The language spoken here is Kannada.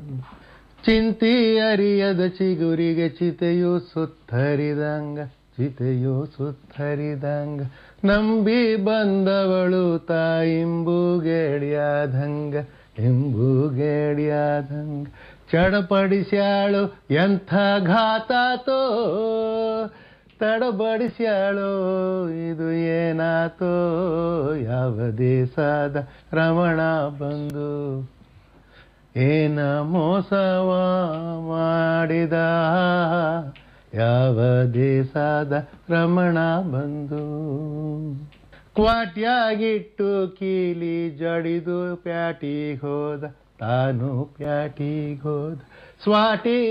ಚಿಂತಿ ಅರಿಯದ ಚಿಗುರಿಗೆ ಚಿತೆಯು ಸುತ್ತರಿದಂಗ ಚಿತೆಯು ಸುತ್ತರಿದಂಗ ನಂಬಿ ಬಂದವಳು ತಾಯಿಂಬುಗೇಡಿಯಾದಂಗ ಎಂಬುಗೇಡಿಯಾದಂಗ ಚಡಪಡಿಸ್ಯಾಳು ಎಂಥ ಘಾತಾತೋ ತಡಬಡಿಸ್ಯಾಳೋ ಇದು ಏನಾತೋ ಯಾವ ದೇಶದ ರಮಣ ಬಂದು ಏನ ಮೋಸವ ಮಾಡಿದ ಯಾವ ದೇಶದ ರಮಣ ಬಂದು ಕ್ವಾಟ್ಯಾಗಿಟ್ಟು ಕೀಲಿ ಜಡಿದು ಪ್ಯಾಟಿಗೆ ಹೋದ ತಾನು ಪ್ಯಾಟಿಗೆ ಹೋದ ಸ್ವಾಟಿ